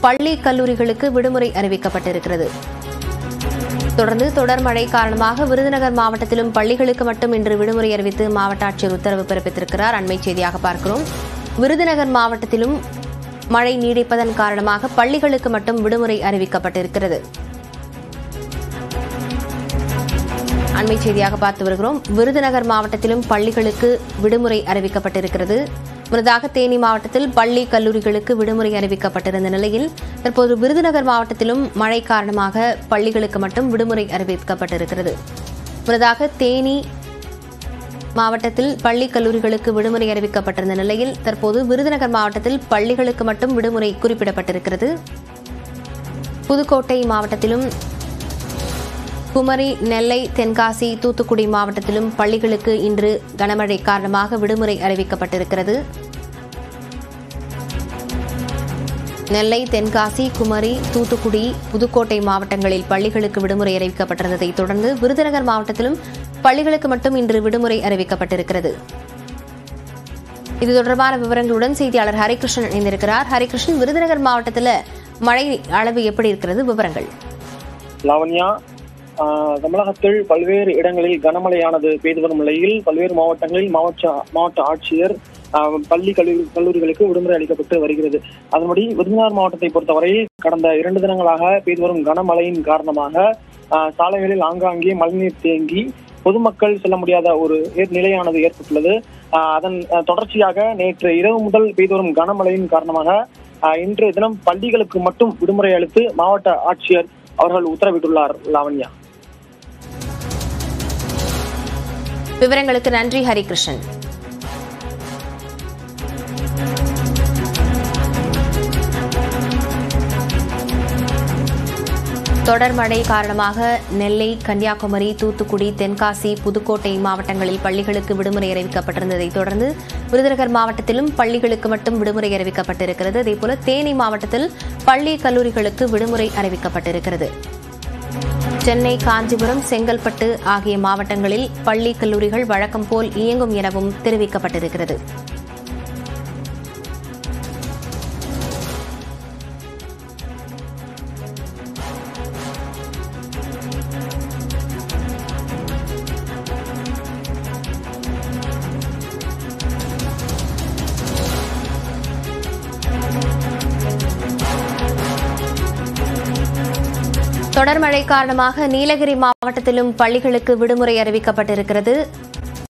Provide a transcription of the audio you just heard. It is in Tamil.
பள்ளி கல்லூரிகளுக்கு விடுமுறை அறிவிக்கப்பட்டிருக்கிறது தொடர்ந்து தொடர் மழை காரணமாக விருதுநகர் மாவட்டத்திலும் பள்ளிகளுக்கு மட்டும் இன்று விடுமுறை அறிவித்து மாவட்ட ஆட்சியர் உத்தரவு பிறப்பித்திருக்கிறார் அண்மை செய்தியாக பார்க்கிறோம் விருதுநகர் மாவட்டத்திலும் மழை நீடிப்பதன் காரணமாக பள்ளிகளுக்கு மட்டும் விடுமுறை அறிவிக்கப்பட்டிருக்கிறது அண்மை செய்தியாக பார்த்து வருகிறோம் விருதுநகர் மாவட்டத்திலும் பள்ளிகளுக்கு விடுமுறை அறிவிக்கப்பட்டிருக்கிறது முன்னதாக தேனி மாவட்டத்தில் பள்ளி கல்லூரிகளுக்கு விடுமுறை அறிவிக்கப்பட்டிருந்த நிலையில் தற்போது விருதுநகர் மாவட்டத்திலும் மழை காரணமாக பள்ளிகளுக்கு மட்டும் விடுமுறை அறிவிக்கப்பட்டிருக்கிறது முன்னதாக தேனி மாவட்டத்தில் பள்ளி கல்லூரிகளுக்கு விடுமுறை அறிவிக்கப்பட்டிருந்த நிலையில் தற்போது விருதுநகர் மாவட்டத்தில் பள்ளிகளுக்கு மட்டும் விடுமுறை குறிப்பிடப்பட்டிருக்கிறது புதுக்கோட்டை மாவட்டத்திலும் குமரி நெல்லை தென்காசி தூத்துக்குடி மாவட்டத்திலும் பள்ளிகளுக்கு இன்று கனமழை காரணமாக விடுமுறை அறிவிக்கப்பட்டிருக்கிறது நெல்லை தென்காசி குமரி தூத்துக்குடி புதுக்கோட்டை மாவட்டங்களில் பள்ளிகளுக்கு விடுமுறை அறிவிக்கப்பட்டிருந்ததை தொடர்ந்து விருதுநகர் மாவட்டத்திலும் பள்ளிகளுக்கு மட்டும் இன்று விடுமுறை அறிவிக்கப்பட்டிருக்கிறது இது தொடர்பான விவரங்களுடன் செய்தியாளர் ஹரிகிருஷ்ணன் இணைந்திருக்கிறார் ஹரிகிருஷ்ணன் விருதுநகர் மாவட்டத்தில் மழை அளவு எப்படி இருக்கிறது விவரங்கள் லாவண்யா ஆஹ் தமிழகத்தில் பல்வேறு இடங்களில் கனமழையானது பெய்து வரும் நிலையில் பல்வேறு மாவட்டங்களில் மாவட்ட மாவட்ட ஆட்சியர் ஆஹ் பள்ளி கல்லூரி கல்லூரிகளுக்கு விடுமுறை அளிக்கப்பட்டு வருகிறது அதன்படி விருதுநகர் மாவட்டத்தை பொறுத்தவரையில் கடந்த இரண்டு தினங்களாக பெய்து வரும் கனமழையின் காரணமாக ஆஹ் சாலைகளில் ஆங்காங்கே மழைநீர் தேங்கி பொதுமக்கள் செல்ல முடியாத ஒரு ஏற்- நிலையானது ஏற்பட்டுள்ளது ஆஹ் அதன் ஆஹ் தொடர்ச்சியாக நேற்று இரவு முதல் பெய்து வரும் கனமழையின் காரணமாக ஆஹ் இன்றைய தினம் பள்ளிகளுக்கு மட்டும் விடுமுறை அளித்து மாவட்ட ஆட்சியர் அவர்கள் உத்தரவிட்டுள்ளார் லாவண்யா விவரங்களுக்கு நன்றி ஹரிகிருஷ்ணன் தொடர் மழை காரணமாக நெல்லை கன்னியாகுமரி தூத்துக்குடி தென்காசி புதுக்கோட்டை மாவட்டங்களில் பள்ளிகளுக்கு விடுமுறை அறிவிக்கப்பட்டிருந்ததை தொடர்ந்து விருதுநகர் மாவட்டத்திலும் பள்ளிகளுக்கு மட்டும் விடுமுறை அறிவிக்கப்பட்டிருக்கிறது அதேபோல தேனி மாவட்டத்தில் பள்ளி கல்லூரிகளுக்கு விடுமுறை அறிவிக்கப்பட்டிருக்கிறது சென்னை காஞ்சிபுரம் செங்கல்பட்டு ஆகிய மாவட்டங்களில் பள்ளி கல்லூரிகள் வழக்கம் போல் இயங்கும் எனவும் தெரிவிக்கப்பட்டிருக்கிறது தொடர் மழை காரணமாக நீலகிரி மாவட்டத்திலும் பள்ளிகளுக்கு விடுமுறை அறிவிக்கப்பட்டிருக்கிறது